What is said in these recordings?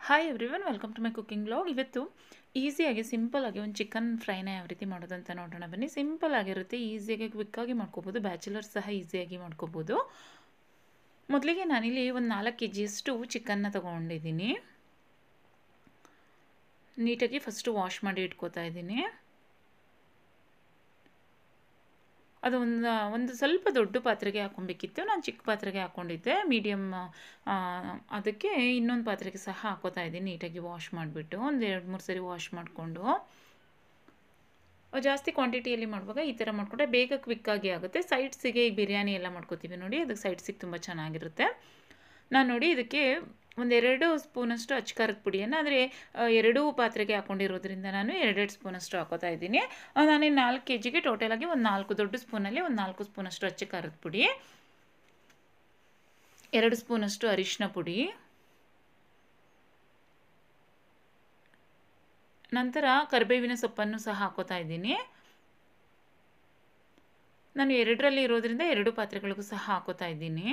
hi everyone welcome to my cooking blog ಇವತ್ತು ಈಸಿಯಾಗಿ ಸಿಂಪಲ್ಲಾಗಿ ಒಂದು ಚಿಕನ್ ಫ್ರೈನ ಯಾವ ರೀತಿ ಮಾಡೋದು ಅಂತ ನೋಡೋಣ ಬನ್ನಿ ಸಿಂಪಲ್ ಆಗಿರುತ್ತೆ ಈಸಿಯಾಗಿ ಕ್ವಿಕ್ಕಾಗಿ ಮಾಡ್ಕೋಬೋದು ಬ್ಯಾಚುಲರ್ಸ್ ಸಹ ಈಸಿಯಾಗಿ ಮಾಡ್ಕೋಬೋದು ಮೊದಲಿಗೆ ನಾನಿಲ್ಲಿ ಒಂದು ನಾಲ್ಕು ಕೆ ಜಿಯಷ್ಟು ಚಿಕನ್ನ ತೊಗೊಂಡಿದ್ದೀನಿ ನೀಟಾಗಿ ಫಸ್ಟು ವಾಶ್ ಮಾಡಿ ಇಟ್ಕೋತಾ ಇದ್ದೀನಿ ಅದು ಒಂದು ಒಂದು ಸ್ವಲ್ಪ ದೊಡ್ಡ ಪಾತ್ರೆಗೆ ಹಾಕ್ಕೊಬೇಕಿತ್ತು ನಾನು ಚಿಕ್ಕ ಪಾತ್ರೆಗೆ ಹಾಕ್ಕೊಂಡಿದ್ದೆ ಮೀಡಿಯಮ್ ಅದಕ್ಕೆ ಇನ್ನೊಂದು ಪಾತ್ರೆಗೆ ಸಹ ಹಾಕೋತಾ ಇದ್ದೀನಿ ನೀಟಾಗಿ ವಾಶ್ ಮಾಡಿಬಿಟ್ಟು ಒಂದು ಎರಡು ಮೂರು ಸರಿ ವಾಶ್ ಮಾಡಿಕೊಂಡು ಜಾಸ್ತಿ ಕ್ವಾಂಟಿಟಿಯಲ್ಲಿ ಮಾಡುವಾಗ ಈ ಥರ ಮಾಡಿಕೊಂಡ್ರೆ ಬೇಗ ಕ್ವಿಕ್ಕಾಗಿ ಆಗುತ್ತೆ ಸೈಡ್ಸಿಗೆ ಈ ಬಿರಿಯಾನಿ ಎಲ್ಲ ಮಾಡ್ಕೋತೀವಿ ನೋಡಿ ಅದಕ್ಕೆ ಸೈಡ್ಸಿಗೆ ತುಂಬ ಚೆನ್ನಾಗಿರುತ್ತೆ ನಾನು ನೋಡಿ ಇದಕ್ಕೆ ಒಂದೆರಡು ಸ್ಪೂನಷ್ಟು ಅಚ್ಕಾರದ ಪುಡಿಯನ್ನು ಅಂದರೆ ಎರಡೂ ಪಾತ್ರೆಗೆ ಹಾಕ್ಕೊಂಡಿರೋದ್ರಿಂದ ನಾನು ಎರಡೆರಡು ಸ್ಪೂನಷ್ಟು ಹಾಕೋತಾ ಇದ್ದೀನಿ ನಾನು ನಾಲ್ಕು ಕೆ ಜಿಗೆ ಟೋಟಲಾಗಿ ಒಂದು ನಾಲ್ಕು ದೊಡ್ಡ ಸ್ಪೂನಲ್ಲಿ ಒಂದು ನಾಲ್ಕು ಸ್ಪೂನಷ್ಟು ಅಚ್ಚ ಖಾರದ ಪುಡಿ ಎರಡು ಸ್ಪೂನಷ್ಟು ಅರಿಶಿನ ಪುಡಿ ನಂತರ ಕರಿಬೇವಿನ ಸೊಪ್ಪನ್ನು ಸಹ ಹಾಕೋತಾ ಇದ್ದೀನಿ ನಾನು ಎರಡರಲ್ಲಿ ಇರೋದ್ರಿಂದ ಎರಡು ಪಾತ್ರೆಗಳಿಗೂ ಸಹ ಹಾಕೋತಾ ಇದ್ದೀನಿ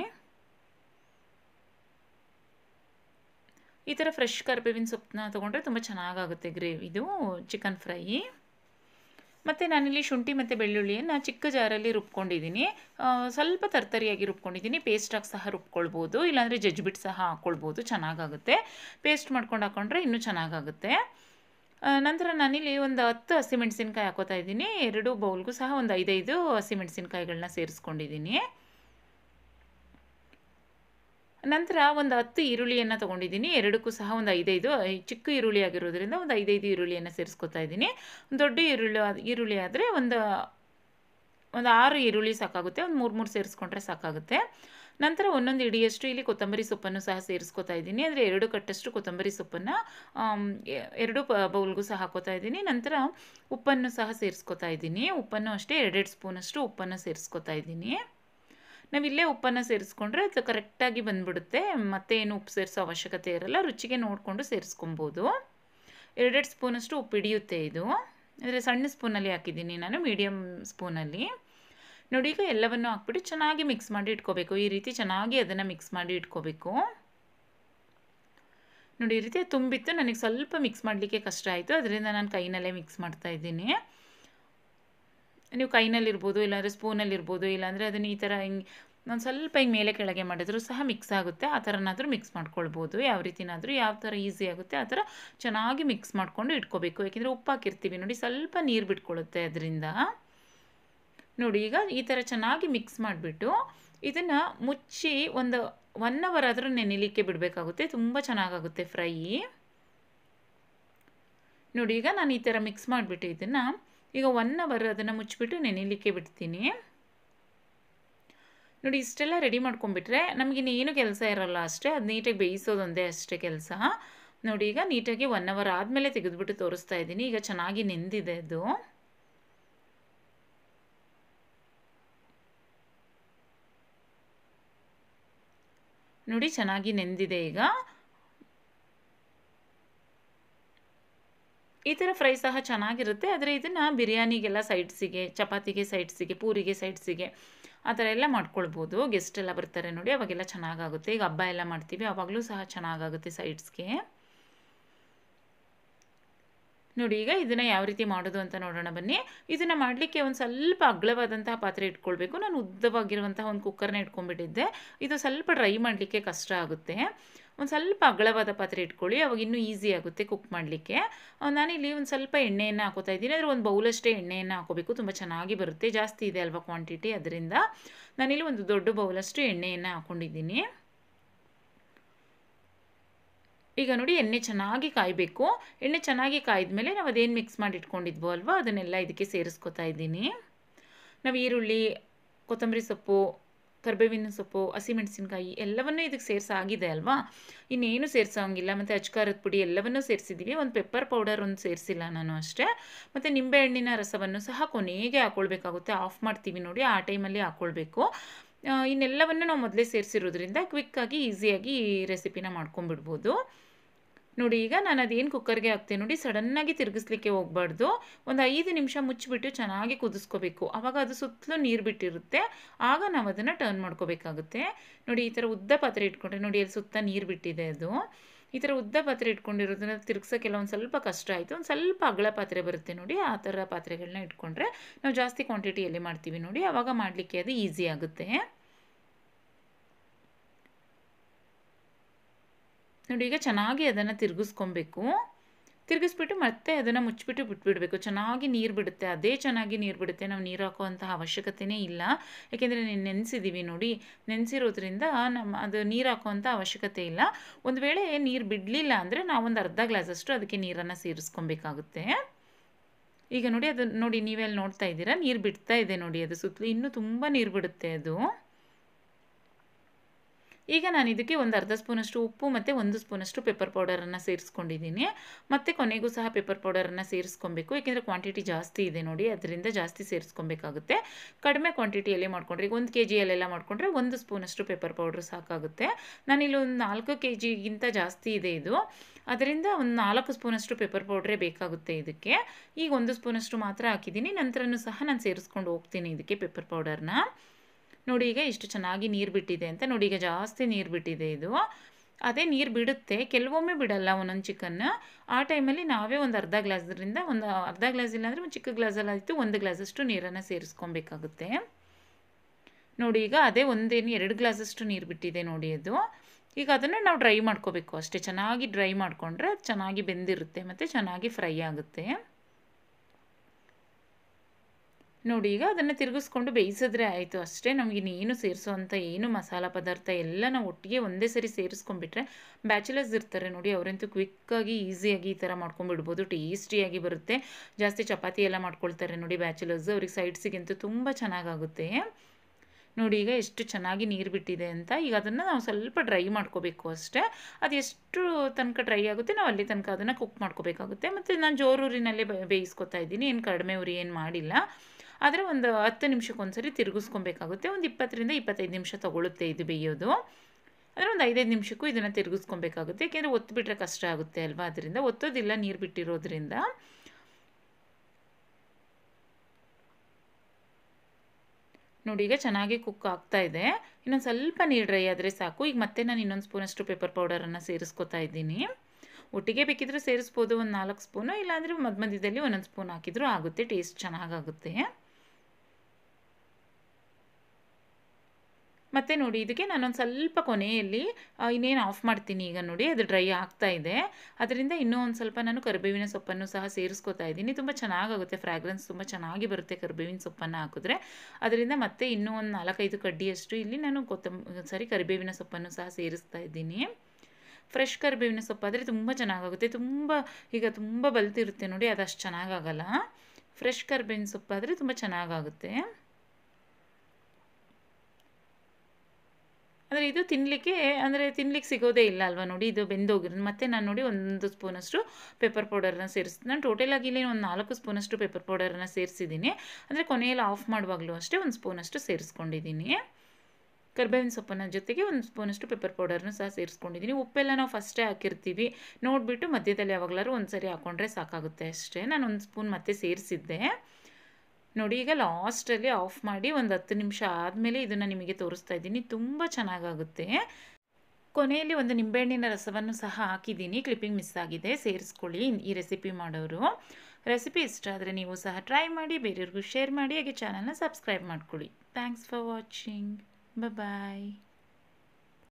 ಈ ಥರ ಫ್ರೆಶ್ ಕರಿಬೇವಿನ ಸೊಪ್ಪನ್ನ ತೊಗೊಂಡ್ರೆ ತುಂಬ ಚೆನ್ನಾಗಾಗುತ್ತೆ ಗ್ರೇವಿದು ಚಿಕನ್ ಫ್ರೈ ಮತ್ತು ನಾನಿಲ್ಲಿ ಶುಂಠಿ ಮತ್ತು ಬೆಳ್ಳುಳ್ಳಿಯನ್ನು ಚಿಕ್ಕ ಜಾರಲ್ಲಿ ರುಬ್ಕೊಂಡಿದ್ದೀನಿ ಸ್ವಲ್ಪ ತರ್ತರಿಯಾಗಿ ರುಬ್ಕೊಂಡಿದ್ದೀನಿ ಪೇಸ್ಟಾಗಿ ಸಹ ರುಬ್ಕೊಳ್ಬೋದು ಇಲ್ಲಾಂದರೆ ಜಜ್ಬಿಟ್ಟು ಸಹ ಹಾಕ್ಕೊಳ್ಬೋದು ಚೆನ್ನಾಗಾಗುತ್ತೆ ಪೇಸ್ಟ್ ಮಾಡ್ಕೊಂಡು ಹಾಕ್ಕೊಂಡ್ರೆ ಇನ್ನೂ ಚೆನ್ನಾಗಾಗುತ್ತೆ ನಂತರ ನಾನಿಲ್ಲಿ ಒಂದು ಹತ್ತು ಹಸಿಮೆಣಸಿನ್ಕಾಯಿ ಹಾಕೋತಾ ಇದ್ದೀನಿ ಎರಡು ಬೌಲ್ಗೂ ಸಹ ಒಂದು ಐದೈದು ಹಸಿಮೆಣಸಿನ್ಕಾಯಿಗಳನ್ನ ಸೇರಿಸ್ಕೊಂಡಿದ್ದೀನಿ ನಂತರ ಒಂದು ಹತ್ತು ಈರುಳ್ಳಿಯನ್ನು ತೊಗೊಂಡಿದ್ದೀನಿ ಎರಡಕ್ಕೂ ಸಹ ಒಂದು ಐದೈದು ಚಿಕ್ಕ ಈರುಳ್ಳಿ ಆಗಿರೋದ್ರಿಂದ ಒಂದು ಐದೈದು ಈರುಳ್ಳಿಯನ್ನು ಸೇರಿಸ್ಕೊತಾ ಇದ್ದೀನಿ ದೊಡ್ಡ ಈರುಳ್ಳಿ ಈರುಳ್ಳಿ ಆದರೆ ಒಂದು ಒಂದು ಆರು ಈರುಳ್ಳಿ ಸಾಕಾಗುತ್ತೆ ಒಂದು ಮೂರು ಮೂರು ಸೇರಿಸ್ಕೊಂಡ್ರೆ ಸಾಕಾಗುತ್ತೆ ನಂತರ ಒಂದೊಂದು ಇಡಿಯಷ್ಟು ಇಲ್ಲಿ ಕೊತ್ತಂಬರಿ ಸೊಪ್ಪನ್ನು ಸಹ ಸೇರಿಸ್ಕೊತಾ ಇದ್ದೀನಿ ಅಂದರೆ ಎರಡು ಕಟ್ಟಷ್ಟು ಕೊತ್ತಂಬರಿ ಸೊಪ್ಪನ್ನು ಎರಡು ಬೌಲ್ಗೂ ಸಹ ಹಾಕೋತಾ ಇದ್ದೀನಿ ನಂತರ ಉಪ್ಪನ್ನು ಸಹ ಸೇರಿಸ್ಕೊತಾ ಇದ್ದೀನಿ ಉಪ್ಪನ್ನು ಅಷ್ಟೇ ಎರಡೆರಡು ಸ್ಪೂನಷ್ಟು ಉಪ್ಪನ್ನು ಸೇರಿಸ್ಕೊತಾ ಇದ್ದೀನಿ ನಾವಿಲ್ಲೇ ಉಪ್ಪನ್ನು ಸೇರಿಸ್ಕೊಂಡ್ರೆ ಅದು ಕರೆಕ್ಟಾಗಿ ಬಂದುಬಿಡುತ್ತೆ ಮತ್ತೆ ಏನು ಉಪ್ಪು ಸೇರಿಸೋ ಅವಶ್ಯಕತೆ ಇರಲ್ಲ ರುಚಿಗೆ ನೋಡಿಕೊಂಡು ಸೇರಿಸ್ಕೊಬೋದು ಎರಡೆರಡು ಸ್ಪೂನಷ್ಟು ಉಪ್ಪು ಹಿಡಿಯುತ್ತೆ ಇದು ಅಂದರೆ ಸಣ್ಣ ಸ್ಪೂನಲ್ಲಿ ಹಾಕಿದ್ದೀನಿ ನಾನು ಮೀಡಿಯಮ್ ಸ್ಪೂನಲ್ಲಿ ನೋಡಿ ಈಗ ಎಲ್ಲವನ್ನು ಹಾಕ್ಬಿಟ್ಟು ಚೆನ್ನಾಗಿ ಮಿಕ್ಸ್ ಮಾಡಿ ಇಟ್ಕೋಬೇಕು ಈ ರೀತಿ ಚೆನ್ನಾಗಿ ಅದನ್ನು ಮಿಕ್ಸ್ ಮಾಡಿ ಇಟ್ಕೋಬೇಕು ನೋಡಿ ಈ ರೀತಿ ತುಂಬಿತ್ತು ನನಗೆ ಸ್ವಲ್ಪ ಮಿಕ್ಸ್ ಮಾಡಲಿಕ್ಕೆ ಕಷ್ಟ ಆಯಿತು ಅದರಿಂದ ನಾನು ಕೈನಲ್ಲೇ ಮಿಕ್ಸ್ ಮಾಡ್ತಾ ಇದ್ದೀನಿ ನೀವು ಕೈನಲ್ಲಿರ್ಬೋದು ಇಲ್ಲಾಂದರೆ ಸ್ಪೂನಲ್ಲಿರ್ಬೋದು ಇಲ್ಲಾಂದರೆ ಅದನ್ನು ಈ ಥರ ಹಿಂಗೆ ಒಂದು ಸ್ವಲ್ಪ ಹಿಂಗೆ ಮೇಲೆ ಕೆಳಗೆ ಮಾಡಿದ್ರು ಸಹ ಮಿಕ್ಸ್ ಆಗುತ್ತೆ ಆ ಥರನಾದರೂ ಮಿಕ್ಸ್ ಮಾಡ್ಕೊಳ್ಬೋದು ಯಾವ ರೀತಿನಾದರೂ ಯಾವ ಥರ ಈಸಿ ಆಗುತ್ತೆ ಆ ಥರ ಚೆನ್ನಾಗಿ ಮಿಕ್ಸ್ ಮಾಡಿಕೊಂಡು ಇಟ್ಕೋಬೇಕು ಯಾಕೆಂದರೆ ಉಪ್ಪು ಹಾಕಿರ್ತೀವಿ ನೋಡಿ ಸ್ವಲ್ಪ ನೀರು ಬಿಟ್ಕೊಳ್ಳುತ್ತೆ ಅದರಿಂದ ನೋಡಿ ಈಗ ಈ ಥರ ಚೆನ್ನಾಗಿ ಮಿಕ್ಸ್ ಮಾಡಿಬಿಟ್ಟು ಇದನ್ನು ಮುಚ್ಚಿ ಒಂದು ಒನ್ ಅವರ್ ಆದರೂ ನೆನೆಲಿಕ್ಕೆ ಬಿಡಬೇಕಾಗುತ್ತೆ ತುಂಬ ಚೆನ್ನಾಗಾಗುತ್ತೆ ಫ್ರೈ ನೋಡಿ ಈಗ ನಾನು ಈ ಥರ ಮಿಕ್ಸ್ ಮಾಡಿಬಿಟ್ಟು ಇದನ್ನು ಈಗ ಒನ್ ಅವರ್ ಅದನ್ನು ಮುಚ್ಚಿಬಿಟ್ಟು ನೆನೆಯಲಿಕ್ಕೆ ಬಿಡ್ತೀನಿ ನೋಡಿ ಇಷ್ಟೆಲ್ಲ ರೆಡಿ ಮಾಡ್ಕೊಂಡ್ಬಿಟ್ರೆ ನಮಗಿನ್ನೇನು ಕೆಲಸ ಇರೋಲ್ಲ ಅಷ್ಟೇ ಅದು ನೀಟಾಗಿ ಬೇಯಿಸೋದೊಂದೇ ಅಷ್ಟೇ ಕೆಲಸ ನೋಡಿ ಈಗ ನೀಟಾಗಿ ಒನ್ ಅವರ್ ಆದಮೇಲೆ ತೆಗೆದುಬಿಟ್ಟು ತೋರಿಸ್ತಾ ಇದ್ದೀನಿ ಈಗ ಚೆನ್ನಾಗಿ ನೆಂದಿದೆ ಅದು ನೋಡಿ ಚೆನ್ನಾಗಿ ನೆಂದಿದೆ ಈಗ ಈ ಥರ ಫ್ರೈ ಸಹ ಚೆನ್ನಾಗಿರುತ್ತೆ ಆದರೆ ಇದನ್ನು ಬಿರಿಯಾನಿಗೆಲ್ಲ ಸೈಡ್ಸಿಗೆ ಚಪಾತಿಗೆ ಸೈಡ್ಸಿಗೆ ಪೂರಿಗೆ ಸೈಡ್ಸಿಗೆ ಆ ಥರ ಎಲ್ಲ ಮಾಡ್ಕೊಳ್ಬೋದು ಗೆಸ್ಟ್ ಎಲ್ಲ ಬರ್ತಾರೆ ನೋಡಿ ಅವಾಗೆಲ್ಲ ಚೆನ್ನಾಗಾಗುತ್ತೆ ಈಗ ಹಬ್ಬ ಎಲ್ಲ ಮಾಡ್ತೀವಿ ಆವಾಗಲೂ ಸಹ ಚೆನ್ನಾಗಾಗುತ್ತೆ ಸೈಡ್ಸ್ಗೆ ನೋಡಿ ಈಗ ಇದನ್ನು ಯಾವ ರೀತಿ ಮಾಡೋದು ಅಂತ ನೋಡೋಣ ಬನ್ನಿ ಇದನ್ನು ಮಾಡಲಿಕ್ಕೆ ಒಂದು ಸ್ವಲ್ಪ ಅಗ್ಲವಾದಂತಹ ಪಾತ್ರೆ ಇಟ್ಕೊಳ್ಬೇಕು ನಾನು ಉದ್ದವಾಗಿರುವಂತಹ ಒಂದು ಕುಕ್ಕರ್ನ ಇಟ್ಕೊಂಡ್ಬಿಟ್ಟಿದ್ದೆ ಇದು ಸ್ವಲ್ಪ ಡ್ರೈ ಮಾಡಲಿಕ್ಕೆ ಕಷ್ಟ ಆಗುತ್ತೆ ಒಂದು ಸ್ವಲ್ಪ ಅಗಲವಾದ ಪಾತ್ರೆ ಇಟ್ಕೊಳ್ಳಿ ಅವಾಗ ಇನ್ನೂ ಈಸಿ ಆಗುತ್ತೆ ಕುಕ್ ಮಾಡಲಿಕ್ಕೆ ನಾನಿಲ್ಲಿ ಒಂದು ಸ್ವಲ್ಪ ಎಣ್ಣೆಯನ್ನು ಹಾಕೋತಾ ಇದ್ದೀನಿ ಅಂದರೆ ಒಂದು ಬೌಲಷ್ಟೇ ಎಣ್ಣೆಯನ್ನು ಹಾಕೋಬೇಕು ತುಂಬ ಚೆನ್ನಾಗಿ ಬರುತ್ತೆ ಜಾಸ್ತಿ ಇದೆ ಅಲ್ವಾ ಕ್ವಾಂಟಿಟಿ ಅದರಿಂದ ನಾನಿಲ್ಲಿ ಒಂದು ದೊಡ್ಡ ಬೌಲಷ್ಟು ಎಣ್ಣೆಯನ್ನು ಹಾಕ್ಕೊಂಡಿದ್ದೀನಿ ಈಗ ನೋಡಿ ಎಣ್ಣೆ ಚೆನ್ನಾಗಿ ಕಾಯಬೇಕು ಎಣ್ಣೆ ಚೆನ್ನಾಗಿ ಕಾಯ್ದ ನಾವು ಅದೇನು ಮಿಕ್ಸ್ ಮಾಡಿ ಇಟ್ಕೊಂಡಿದ್ವೋ ಅಲ್ವಾ ಅದನ್ನೆಲ್ಲ ಇದಕ್ಕೆ ಸೇರಿಸ್ಕೊತಾ ಇದ್ದೀನಿ ನಾವು ಈರುಳ್ಳಿ ಕೊತ್ತಂಬರಿ ಸೊಪ್ಪು ಕರಿಬೇವಿನ ಸೊಪ್ಪು ಹಸಿಮೆಣಸಿನ್ಕಾಯಿ ಎಲ್ಲವನ್ನೂ ಇದಕ್ಕೆ ಸೇರಿಸಾಗಿದೆ ಅಲ್ವಾ ಇನ್ನೇನು ಸೇರಿಸೋಂಗಿಲ್ಲ ಮತ್ತು ಅಚ್ಕಾರದ ಪುಡಿ ಎಲ್ಲವನ್ನೂ ಸೇರಿಸಿದ್ದೀವಿ ಒಂದು ಪೆಪ್ಪರ್ ಪೌಡರ್ ಒಂದು ಸೇರಿಸಿಲ್ಲ ನಾನು ಅಷ್ಟೇ ಮತ್ತು ನಿಂಬೆಹಣ್ಣಿನ ರಸವನ್ನು ಸಹ ಕೊನೆಗೆ ಹಾಕ್ಕೊಳ್ಬೇಕಾಗುತ್ತೆ ಆಫ್ ಮಾಡ್ತೀವಿ ನೋಡಿ ಆ ಟೈಮಲ್ಲಿ ಹಾಕ್ಕೊಳ್ಬೇಕು ಇನ್ನೆಲ್ಲವನ್ನು ನಾವು ಮೊದಲೇ ಸೇರಿಸಿರೋದ್ರಿಂದ ಕ್ವಿಕ್ಕಾಗಿ ಈಸಿಯಾಗಿ ಈ ರೆಸಿಪಿನ ಮಾಡ್ಕೊಂಬಿಡ್ಬೋದು ನೋಡಿ ಈಗ ನಾನು ಅದೇನು ಕುಕ್ಕರ್ಗೆ ಹಾಕ್ತೀನಿ ನೋಡಿ ಸಡನ್ನಾಗಿ ತಿರುಗಿಸ್ಲಿಕ್ಕೆ ಹೋಗಬಾರ್ದು ಒಂದು ಐದು ನಿಮಿಷ ಮುಚ್ಚಿಬಿಟ್ಟು ಚೆನ್ನಾಗಿ ಕುದಿಸ್ಕೋಬೇಕು ಆವಾಗ ಅದು ಸುತ್ತಲೂ ನೀರು ಬಿಟ್ಟಿರುತ್ತೆ ಆಗ ನಾವು ಅದನ್ನು ಟರ್ನ್ ಮಾಡ್ಕೋಬೇಕಾಗುತ್ತೆ ನೋಡಿ ಈ ಥರ ಉದ್ದ ಪಾತ್ರೆ ಇಟ್ಕೊಂಡ್ರೆ ನೋಡಿ ಅಲ್ಲಿ ಸುತ್ತ ನೀರು ಬಿಟ್ಟಿದೆ ಅದು ಈ ಥರ ಉದ್ದ ಪಾತ್ರೆ ಇಟ್ಕೊಂಡಿರೋದನ್ನ ತಿರ್ಗ್ಸೋಕ್ಕೆಲ್ಲ ಒಂದು ಸ್ವಲ್ಪ ಕಷ್ಟ ಆಯಿತು ಒಂದು ಸ್ವಲ್ಪ ಅಗಲ ಪಾತ್ರೆ ಬರುತ್ತೆ ನೋಡಿ ಆ ಥರ ಪಾತ್ರೆಗಳನ್ನ ಇಟ್ಕೊಂಡ್ರೆ ನಾವು ಜಾಸ್ತಿ ಕ್ವಾಂಟಿಟಿಯಲ್ಲಿ ಮಾಡ್ತೀವಿ ನೋಡಿ ಆವಾಗ ಮಾಡಲಿಕ್ಕೆ ಅದು ಈಸಿ ಆಗುತ್ತೆ ನೋಡಿ ಈಗ ಚೆನ್ನಾಗಿ ಅದನ್ನು ತಿರುಗಿಸ್ಕೊಬೇಕು ತಿರುಗಿಸ್ಬಿಟ್ಟು ಮತ್ತೆ ಅದನ್ನು ಮುಚ್ಚಿಬಿಟ್ಟು ಬಿಟ್ಬಿಡಬೇಕು ಚೆನ್ನಾಗಿ ನೀರು ಬಿಡುತ್ತೆ ಅದೇ ಚೆನ್ನಾಗಿ ನೀರು ಬಿಡುತ್ತೆ ನಾವು ನೀರು ಹಾಕುವಂತಹ ಅವಶ್ಯಕತೆಯೇ ಇಲ್ಲ ಯಾಕೆಂದರೆ ನೆನೆಸಿದ್ದೀವಿ ನೋಡಿ ನೆನೆಸಿರೋದ್ರಿಂದ ನಮ್ಮ ಅದು ನೀರು ಹಾಕುವಂಥ ಅವಶ್ಯಕತೆ ಇಲ್ಲ ಒಂದು ವೇಳೆ ನೀರು ಬಿಡಲಿಲ್ಲ ಅಂದರೆ ನಾವೊಂದು ಅರ್ಧ ಗ್ಲಾಸಷ್ಟು ಅದಕ್ಕೆ ನೀರನ್ನು ಸೇರಿಸ್ಕೊಬೇಕಾಗುತ್ತೆ ಈಗ ನೋಡಿ ಅದು ನೋಡಿ ನೀವೆಲ್ಲಿ ನೋಡ್ತಾ ಇದ್ದೀರಾ ನೀರು ಬಿಡ್ತಾ ಇದೆ ನೋಡಿ ಅದು ಸುತ್ತಲೂ ಇನ್ನೂ ತುಂಬ ನೀರು ಬಿಡುತ್ತೆ ಅದು ಈಗ ನಾನು ಇದಕ್ಕೆ ಒಂದು ಅರ್ಧ ಸ್ಪೂನಷ್ಟು ಉಪ್ಪು ಮತ್ತು ಒಂದು ಸ್ಪೂನಷ್ಟು ಪೆಪ್ಪರ್ ಪೌಡರನ್ನು ಸೇರಿಸ್ಕೊಂಡಿದ್ದೀನಿ ಮತ್ತು ಕೊನೆಗೂ ಸಹ ಪೆಪ್ಪರ್ ಪೌಡರನ್ನು ಸೇರಿಸ್ಕೊಬೇಕು ಏಕೆಂದರೆ ಕ್ವಾಂಟಿಟಿ ಜಾಸ್ತಿ ಇದೆ ನೋಡಿ ಅದರಿಂದ ಜಾಸ್ತಿ ಸೇರಿಸ್ಕೊಬೇಕಾಗುತ್ತೆ ಕಡಿಮೆ ಕ್ವಾಂಟಿಟಿಯಲ್ಲಿ ಮಾಡ್ಕೊಂಡ್ರೆ ಈಗ ಒಂದು ಕೆ ಜಿಯಲ್ಲೆಲ್ಲ ಮಾಡಿಕೊಂಡ್ರೆ ಒಂದು ಸ್ಪೂನಷ್ಟು ಪೆಪ್ಪರ್ ಪೌಡ್ರ್ ಸಾಕಾಗುತ್ತೆ ನಾನಿಲ್ಲಿ ಒಂದು ನಾಲ್ಕು ಕೆ ಜಿಗಿಂತ ಜಾಸ್ತಿ ಇದೆ ಇದು ಅದರಿಂದ ಒಂದು ನಾಲ್ಕು ಸ್ಪೂನಷ್ಟು ಪೆಪ್ಪರ್ ಪೌಡ್ರೇ ಬೇಕಾಗುತ್ತೆ ಇದಕ್ಕೆ ಈಗ ಒಂದು ಸ್ಪೂನಷ್ಟು ಮಾತ್ರ ಹಾಕಿದ್ದೀನಿ ನಂತರನೂ ಸಹ ನಾನು ಸೇರಿಸ್ಕೊಂಡು ಹೋಗ್ತೀನಿ ಇದಕ್ಕೆ ಪೆಪ್ಪರ್ ಪೌಡರ್ನ ನೋಡಿ ಈಗ ಇಷ್ಟು ಚೆನ್ನಾಗಿ ನೀರು ಬಿಟ್ಟಿದೆ ಅಂತ ನೋಡಿ ಈಗ ಜಾಸ್ತಿ ನೀರು ಬಿಟ್ಟಿದೆ ಇದು ಅದೇ ನೀರು ಬಿಡುತ್ತೆ ಕೆಲವೊಮ್ಮೆ ಬಿಡಲ್ಲ ಒಂದೊಂದು ಚಿಕನ್ ಆ ಟೈಮಲ್ಲಿ ನಾವೇ ಒಂದು ಅರ್ಧ ಗ್ಲಾಸ್ರಿಂದ ಒಂದು ಅರ್ಧ ಗ್ಲಾಸ್ ಇಲ್ಲ ಅಂದರೆ ಒಂದು ಚಿಕ್ಕ ಗ್ಲಾಸಲ್ಲಿ ಆಯಿತು ಒಂದು ಗ್ಲಾಸಷ್ಟು ನೀರನ್ನು ಸೇರಿಸ್ಕೊಬೇಕಾಗುತ್ತೆ ನೋಡಿ ಈಗ ಅದೇ ಒಂದೇನು ಎರಡು ಗ್ಲಾಸಷ್ಟು ನೀರು ಬಿಟ್ಟಿದೆ ನೋಡಿ ಅದು ಈಗ ಅದನ್ನು ನಾವು ಡ್ರೈ ಮಾಡ್ಕೋಬೇಕು ಅಷ್ಟೇ ಚೆನ್ನಾಗಿ ಡ್ರೈ ಮಾಡಿಕೊಂಡ್ರೆ ಅದು ಚೆನ್ನಾಗಿ ಬೆಂದಿರುತ್ತೆ ಮತ್ತು ಚೆನ್ನಾಗಿ ಫ್ರೈ ಆಗುತ್ತೆ ನೋಡಿ ಈಗ ಅದನ್ನು ತಿರುಗಿಸ್ಕೊಂಡು ಬೇಯಿಸಿದ್ರೆ ಆಯಿತು ಅಷ್ಟೇ ನಮಗೆ ಇನ್ನೇನು ಸೇರಿಸೋವಂಥ ಏನು ಮಸಾಲ ಪದಾರ್ಥ ಎಲ್ಲ ನಾವು ಒಟ್ಟಿಗೆ ಒಂದೇ ಸರಿ ಸೇರಿಸ್ಕೊಂಡ್ಬಿಟ್ರೆ ಬ್ಯಾಚುಲರ್ಸ್ ಇರ್ತಾರೆ ನೋಡಿ ಅವರಂತೂ ಕ್ವಿಕ್ಕಾಗಿ ಈಸಿಯಾಗಿ ಈ ಥರ ಮಾಡ್ಕೊಂಡ್ಬಿಡ್ಬೋದು ಟೇಸ್ಟಿಯಾಗಿ ಬರುತ್ತೆ ಜಾಸ್ತಿ ಚಪಾತಿ ಎಲ್ಲ ಮಾಡ್ಕೊಳ್ತಾರೆ ನೋಡಿ ಬ್ಯಾಚುಲರ್ಸ್ ಅವ್ರಿಗೆ ಸೈಡ್ಸಿಗಂತೂ ತುಂಬ ಚೆನ್ನಾಗಾಗುತ್ತೆ ನೋಡಿ ಈಗ ಎಷ್ಟು ಚೆನ್ನಾಗಿ ನೀರು ಬಿಟ್ಟಿದೆ ಅಂತ ಈಗ ಅದನ್ನು ನಾವು ಸ್ವಲ್ಪ ಡ್ರೈ ಮಾಡ್ಕೋಬೇಕು ಅಷ್ಟೇ ಅದು ಎಷ್ಟು ತನಕ ಡ್ರೈ ಆಗುತ್ತೆ ನಾವು ಅಲ್ಲಿ ತನಕ ಅದನ್ನು ಕುಕ್ ಮಾಡ್ಕೋಬೇಕಾಗುತ್ತೆ ಮತ್ತು ನಾನು ಜೋರೂರಿನಲ್ಲೇ ಬೇಯಿಸ್ಕೊತಾ ಇದ್ದೀನಿ ಏನು ಕಡಿಮೆ ಉರಿ ಏನು ಮಾಡಿಲ್ಲ ಆದರೆ ಒಂದು ಹತ್ತು ನಿಮಿಷಕ್ಕೊಂದ್ಸರಿ ತಿರುಗಿಸ್ಕೊಬೇಕಾಗುತ್ತೆ ಒಂದು ಇಪ್ಪತ್ತರಿಂದ ಇಪ್ಪತ್ತೈದು ನಿಮಿಷ ತೊಗೊಳುತ್ತೆ ಇದು ಬೇಯೋದು ಅಂದರೆ ಒಂದು ಐದೈದು ನಿಮಿಷಕ್ಕೂ ಇದನ್ನು ತಿರುಗಿಸ್ಕೊಬೇಕಾಗುತ್ತೆ ಏಕೆಂದರೆ ಒತ್ತು ಬಿಟ್ಟರೆ ಕಷ್ಟ ಆಗುತ್ತೆ ಅಲ್ವಾ ಅದರಿಂದ ಒತ್ತೋದಿಲ್ಲ ನೀರು ಬಿಟ್ಟಿರೋದ್ರಿಂದ ನೋಡಿ ಈಗ ಚೆನ್ನಾಗಿ ಕುಕ್ ಆಗ್ತಾ ಇದೆ ಇನ್ನೊಂದು ಸ್ವಲ್ಪ ನೀರು ಡ್ರೈ ಆದರೆ ಸಾಕು ಈಗ ಮತ್ತೆ ನಾನು ಇನ್ನೊಂದು ಸ್ಪೂನಷ್ಟು ಪೆಪ್ಪರ್ ಪೌಡರನ್ನು ಸೇರಿಸ್ಕೊತಾ ಇದ್ದೀನಿ ಒಟ್ಟಿಗೆ ಬೇಕಿದ್ರೆ ಸೇರಿಸ್ಬೋದು ಒಂದು ನಾಲ್ಕು ಸ್ಪೂನು ಇಲ್ಲಾಂದರೆ ಮಧ್ಯ ಮಧ್ಯದಲ್ಲಿ ಒಂದೊಂದು ಸ್ಪೂನ್ ಹಾಕಿದರೂ ಆಗುತ್ತೆ ಟೇಸ್ಟ್ ಚೆನ್ನಾಗಾಗುತ್ತೆ ಮತ್ತು ನೋಡಿ ಇದಕ್ಕೆ ನಾನೊಂದು ಸ್ವಲ್ಪ ಕೊನೆಯಲ್ಲಿ ಇನ್ನೇನು ಆಫ್ ಮಾಡ್ತೀನಿ ಈಗ ನೋಡಿ ಅದು ಡ್ರೈ ಆಗ್ತಾ ಇದೆ ಅದರಿಂದ ಇನ್ನೂ ಒಂದು ಸ್ವಲ್ಪ ನಾನು ಕರಿಬೇವಿನ ಸೊಪ್ಪನ್ನು ಸಹ ಸೇರಿಸ್ಕೊತಾ ಇದ್ದೀನಿ ತುಂಬ ಚೆನ್ನಾಗಾಗುತ್ತೆ ಫ್ರಾಗ್ರೆನ್ಸ್ ತುಂಬ ಚೆನ್ನಾಗಿ ಬರುತ್ತೆ ಕರಿಬೇವಿನ ಸೊಪ್ಪನ್ನು ಹಾಕಿದ್ರೆ ಅದರಿಂದ ಮತ್ತೆ ಇನ್ನೂ ಒಂದು ನಾಲ್ಕೈದು ಕಡ್ಡಿಯಷ್ಟು ಇಲ್ಲಿ ನಾನು ಕೊತ್ತಂಬ ಸಾರಿ ಕರಿಬೇವಿನ ಸೊಪ್ಪನ್ನು ಸಹ ಸೇರಿಸ್ತಾ ಇದ್ದೀನಿ ಫ್ರೆಶ್ ಕರಿಬೇವಿನ ಸೊಪ್ಪಾದರೆ ತುಂಬ ಚೆನ್ನಾಗಾಗುತ್ತೆ ತುಂಬ ಈಗ ತುಂಬ ಬಲ್ತಿರುತ್ತೆ ನೋಡಿ ಅದು ಅಷ್ಟು ಚೆನ್ನಾಗಾಗಲ್ಲ ಫ್ರೆಶ್ ಕರಿಬೇವಿನ ಸೊಪ್ಪಾದರೆ ತುಂಬ ಚೆನ್ನಾಗಾಗುತ್ತೆ ಅಂದರೆ ಇದು ತಿನ್ನಲಿಕ್ಕೆ ಅಂದರೆ ತಿನ್ಲಿಕ್ಕೆ ಸಿಗೋದೇ ಇಲ್ಲ ಅಲ್ವಾ ನೋಡಿ ಇದು ಬೆಂದೋಗಿರೋದು ಮತ್ತು ನಾನು ನೋಡಿ ಒಂದು ಸ್ಪೂನಷ್ಟು ಪೆಪ್ಪರ್ ಪೌಡರನ್ನ ಸೇರಿಸ್ತೀನಿ ನಾನು ಟೋಟಲಾಗಿ ಇಲ್ಲಿ ಒಂದು ನಾಲ್ಕು ಸ್ಪೂನಷ್ಟು ಪೆಪ್ಪರ್ ಪೌಡರನ್ನು ಸೇರಿಸಿದ್ದೀನಿ ಅಂದರೆ ಕೊನೆಯಲ್ಲಿ ಆಫ್ ಮಾಡುವಾಗಲೂ ಅಷ್ಟೇ ಒಂದು ಸ್ಪೂನಷ್ಟು ಸೇರಿಸ್ಕೊಂಡಿದ್ದೀನಿ ಕರ್ಬೇವಿನ ಸೊಪ್ಪನ್ನ ಜೊತೆಗೆ ಒಂದು ಸ್ಪೂನಷ್ಟು ಪೆಪ್ಪರ್ ಪೌಡರ್ನ ಸಹ ಸೇರಿಸ್ಕೊಂಡಿದ್ದೀನಿ ಉಪ್ಪೆಲ್ಲ ನಾವು ಫಸ್ಟೇ ಹಾಕಿರ್ತೀವಿ ನೋಡಿಬಿಟ್ಟು ಮಧ್ಯದಲ್ಲಿ ಯಾವಾಗಲಾದ್ರು ಒಂದು ಸರಿ ಹಾಕ್ಕೊಂಡ್ರೆ ಸಾಕಾಗುತ್ತೆ ಅಷ್ಟೇ ನಾನು ಒಂದು ಸ್ಪೂನ್ ಮತ್ತೆ ಸೇರಿಸಿದ್ದೆ ನೋಡಿ ಈಗ ಲಾಸ್ಟಲ್ಲಿ ಆಫ್ ಮಾಡಿ ಒಂದು ಹತ್ತು ನಿಮಿಷ ಆದಮೇಲೆ ಇದನ್ನು ನಿಮಗೆ ತೋರಿಸ್ತಾ ಇದ್ದೀನಿ ತುಂಬ ಚೆನ್ನಾಗಾಗುತ್ತೆ ಕೊನೆಯಲ್ಲಿ ಒಂದು ನಿಂಬೆಹಣ್ಣಿನ ರಸವನ್ನು ಸಹ ಹಾಕಿದ್ದೀನಿ ಕ್ಲಿಪ್ಪಿಂಗ್ ಮಿಸ್ ಆಗಿದೆ ಸೇರಿಸ್ಕೊಳ್ಳಿ ಈ ರೆಸಿಪಿ ಮಾಡೋರು ರೆಸಿಪಿ ಇಷ್ಟ ಆದರೆ ನೀವು ಸಹ ಟ್ರೈ ಮಾಡಿ ಬೇರೆಯವ್ರಿಗೂ ಶೇರ್ ಮಾಡಿ ಹಾಗೆ ಚಾನಲ್ನ ಸಬ್ಸ್ಕ್ರೈಬ್ ಮಾಡ್ಕೊಳ್ಳಿ ಥ್ಯಾಂಕ್ಸ್ ಫಾರ್ ವಾಚಿಂಗ್ ಬಾಯ್